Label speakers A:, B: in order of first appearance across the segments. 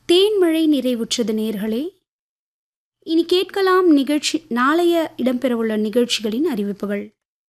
A: தேன்மழை நிறைவுற்றது நேர்களே இனி கேட்கலாம் நிகழ்ச்சி நாளைய இடம்பெறவுள்ள நிகழ்ச்சிகளின் அறிவிப்புகள்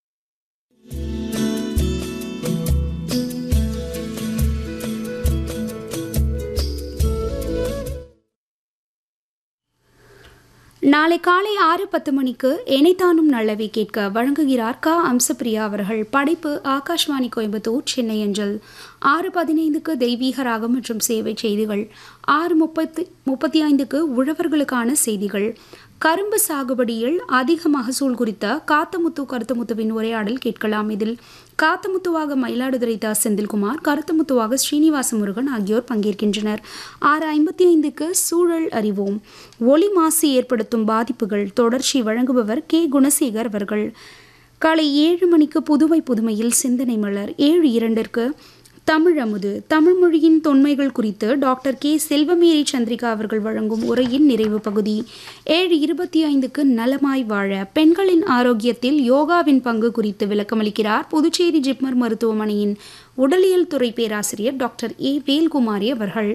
A: நாளை காலை ஆறு பத்து மணிக்கு எனைத்தானும் நல்லவை கேட்க வழங்குகிறார் க அம்சப்பிரியா அவர்கள் படைப்பு ஆகாஷ்வாணி கோயம்புத்தூர் சென்னை அஞ்சல் ஆறு பதினைந்துக்கு தெய்வீக ராகம் மற்றும் சேவை செய்திகள் ஆறு முப்பத்தி முப்பத்தி ஐந்துக்கு உழவர்களுக்கான செய்திகள் கரும்பு சாகுபடியில் அதிக மகசூல் குறித்த காத்தமுத்து கருத்தமுத்துவின் உரையாடல் கேட்கலாம் இதில் காத்தமுத்துவாக மயிலாடுதுறை தா செந்தில்குமார் கருத்தமுத்துவாக ஸ்ரீனிவாச முருகன் ஆகியோர் பங்கேற்கின்றனர் ஆறு ஐம்பத்தி ஐந்துக்கு சூழல் அறிவோம் ஒளி மாசு ஏற்படுத்தும் பாதிப்புகள் தொடர்ச்சி வழங்குபவர் கே குணசேகர் அவர்கள் காலை ஏழு மணிக்கு புதுவை புதுமையில் சிந்தனை மலர் ஏழு இரண்டிற்கு தமிழ் அமுது தமிழ் மொழியின் தொன்மைகள் குறித்து டாக்டர் கே செல்வமேரி சந்திரிகா அவர்கள் வழங்கும் உரையின் நிறைவு பகுதி ஏழு இருபத்தி ஐந்துக்கு நலமாய் வாழ பெண்களின் ஆரோக்கியத்தில் யோகாவின் பங்கு குறித்து விளக்கமளிக்கிறார் புதுச்சேரி ஜிப்மர் மருத்துவமனையின் உடலியல் துறை பேராசிரியர் டாக்டர் ஏ வேல்குமாரி அவர்கள்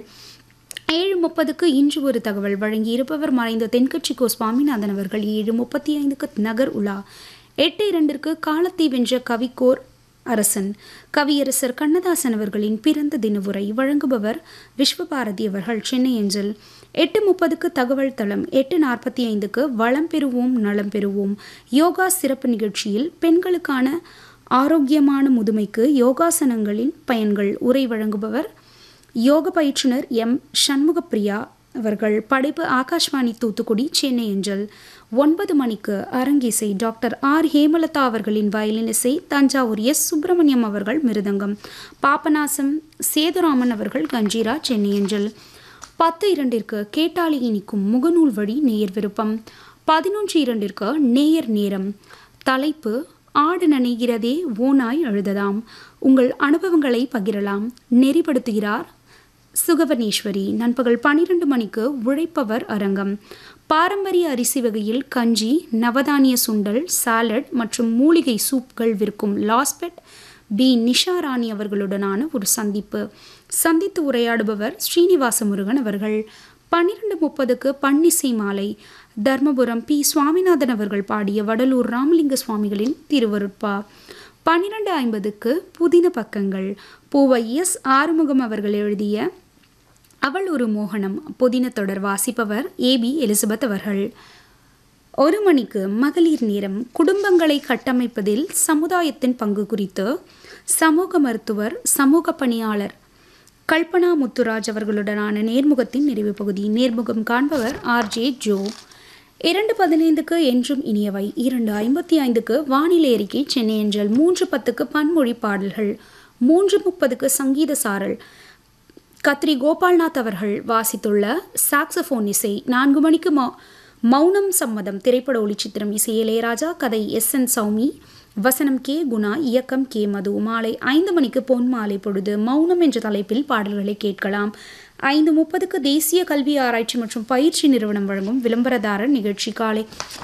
A: ஏழு முப்பதுக்கு இன்று ஒரு தகவல் வழங்கி இருப்பவர் மறைந்த தென்கட்சி கோ சுவாமிநாதன் அவர்கள் ஏழு முப்பத்தி ஐந்துக்கு நகர் உலா எட்டு இரண்டிற்கு காலத்தை வென்ற கவிக்கோர் அரசன் கவியரசர் கண்ணதாசன் அவர்களின் பிறந்த தின உரை வழங்குபவர் விஸ்வபாரதி அவர்கள் சென்னை அஞ்சல் எட்டு முப்பதுக்கு தகவல் தளம் எட்டு நாற்பத்தி ஐந்துக்கு வளம் பெறுவோம் நலம் பெறுவோம் யோகா சிறப்பு நிகழ்ச்சியில் பெண்களுக்கான ஆரோக்கியமான முதுமைக்கு யோகாசனங்களின் பயன்கள் உரை வழங்குபவர் யோக பயிற்றுனர் எம் சண்முகப்பிரியா அவர்கள் படைப்பு ஆகாஷ்வாணி தூத்துக்குடி சென்னை அஞ்சல் ஒன்பது மணிக்கு அரங்கிசை டாக்டர் ஆர் ஹேமலதா அவர்களின் வயலின் இசை தஞ்சாவூர் எஸ் சுப்பிரமணியம் அவர்கள் மிருதங்கம் பாபநாசம் சேதுராமன் அவர்கள் கஞ்சீரா சென்னை அஞ்சல் பத்து இரண்டிற்கு கேட்டாளி இனிக்கும் முகநூல் வழி நேயர் விருப்பம் பதினொன்று இரண்டிற்கு நேயர் நேரம் தலைப்பு ஆடு நனைகிறதே ஓனாய் அழுததாம் உங்கள் அனுபவங்களை பகிரலாம் நெறிப்படுத்துகிறார் சுகவனேஸ்வரி நண்பகல் பனிரெண்டு மணிக்கு உழைப்பவர் அரங்கம் பாரம்பரிய அரிசி வகையில் கஞ்சி நவதானிய சுண்டல் சாலட் மற்றும் மூலிகை சூப்கள் விற்கும் லாஸ்பெட் பி நிஷா ராணி அவர்களுடனான ஒரு சந்திப்பு சந்தித்து உரையாடுபவர் ஸ்ரீனிவாச முருகன் அவர்கள் பன்னிரண்டு முப்பதுக்கு பன்னிசை மாலை தர்மபுரம் பி சுவாமிநாதன் அவர்கள் பாடிய வடலூர் ராமலிங்க சுவாமிகளின் திருவருட்பா பன்னிரண்டு ஐம்பதுக்கு புதின பக்கங்கள் பூவை எஸ் ஆறுமுகம் அவர்கள் எழுதிய அவள் ஒரு மோகனம் புதின தொடர் வாசிப்பவர் ஏபி எலிசபெத் அவர்கள் ஒரு மணிக்கு மகளிர் நேரம் குடும்பங்களை கட்டமைப்பதில் சமுதாயத்தின் பங்கு குறித்து சமூக மருத்துவர் சமூக பணியாளர் கல்பனா முத்துராஜ் அவர்களுடனான நேர்முகத்தின் நிறைவு பகுதி நேர்முகம் காண்பவர் ஆர் ஜே ஜோ இரண்டு பதினைந்துக்கு என்றும் இனியவை இரண்டு ஐம்பத்தி ஐந்துக்கு வானிலை அறிக்கை சென்னை என்றல் மூன்று பத்துக்கு பன்மொழி பாடல்கள் மூன்று முப்பதுக்கு சங்கீத சாரல் கத்ரி கோபால்நாத் அவர்கள் வாசித்துள்ள சாக்ஸபோன் இசை நான்கு மணிக்கு மௌ மௌனம் சம்மதம் திரைப்பட ஒளிச்சித்திரம் இசை இளையராஜா கதை எஸ் என் சௌமி வசனம் கே குணா இயக்கம் கே மது மாலை ஐந்து மணிக்கு பொன் மாலை பொழுது மௌனம் என்ற தலைப்பில் பாடல்களை கேட்கலாம் ஐந்து முப்பதுக்கு தேசிய கல்வி ஆராய்ச்சி மற்றும் பயிற்சி நிறுவனம் வழங்கும் விளம்பரதாரர் நிகழ்ச்சி காலை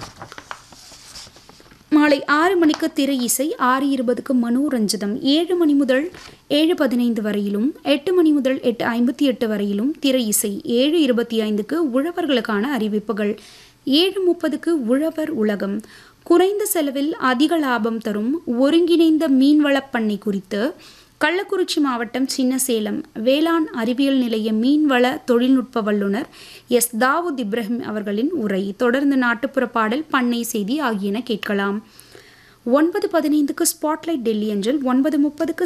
A: மாலை ஆறு மணிக்கு திரை இசை ஆறு இருபதுக்கு மனோரஞ்சிதம் ஏழு மணி முதல் ஏழு பதினைந்து வரையிலும் எட்டு மணி முதல் எட்டு ஐம்பத்தி எட்டு வரையிலும் திரை இசை ஏழு இருபத்தி ஐந்துக்கு உழவர்களுக்கான அறிவிப்புகள் ஏழு முப்பதுக்கு உழவர் உலகம் குறைந்த செலவில் அதிக லாபம் தரும் ஒருங்கிணைந்த மீன்வளப் பண்ணை குறித்து கள்ளக்குறிச்சி மாவட்டம் சின்னசேலம் வேளாண் அறிவியல் நிலைய மீன்வள தொழில்நுட்ப வல்லுநர் எஸ் தாவூத் இப்ராஹிம் அவர்களின் உரை தொடர்ந்து நாட்டுப்புற பாடல் பண்ணை செய்தி ஆகியன கேட்கலாம் ஒன்பது பதினைந்துக்கு ஸ்பாட்லைட் டெல்லி அஞ்சல் ஒன்பது முப்பதுக்கு